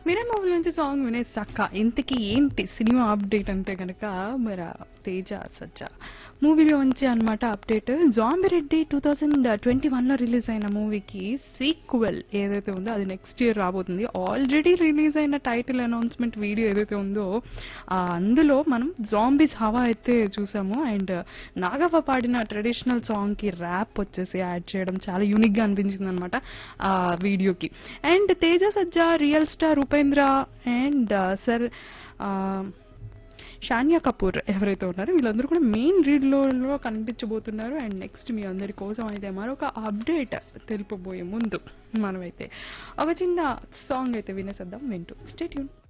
మీరే మూవీ నుంచి సాంగ్ వినేసాక ఇంతకీ ఏంటి సినిమా అప్డేట్ అంటే కనుక మరి తేజ సజ్జ మూవీలో నుంచి అనమాట update Zombie Reddy two thousand twenty వన్లో రిలీజ్ అయిన మూవీకి సీక్వెల్ ఏదైతే ఉందో అది నెక్స్ట్ ఇయర్ రాబోతుంది ఆల్రెడీ రిలీజ్ అయిన టైటిల్ అనౌన్స్మెంట్ వీడియో ఏదైతే ఉందో ఆ అందులో మనం జాంబీస్ హవా అయితే చూసాము అండ్ నాగవ్వ పాడిన ట్రెడిషనల్ సాంగ్ కి ర్యాప్ వచ్చేసి యాడ్ చేయడం చాలా యూనిక్ గా అనిపించింది అనమాట ఆ వీడియోకి and Teja Sajja real star Upendra and sir Shaniya Kapoor ఎవరైతే ఉన్నారో వీళ్ళందరూ కూడా మెయిన్ రీడ్లో కనిపించబోతున్నారు అండ్ నెక్స్ట్ మీ అందరి కోసం అయితే మరొక అప్డేట్ తెలుపబోయే ముందు మనమైతే ఒక చిన్న సాంగ్ అయితే వినేసేద్దాం వింటూ స్టేట్యూన్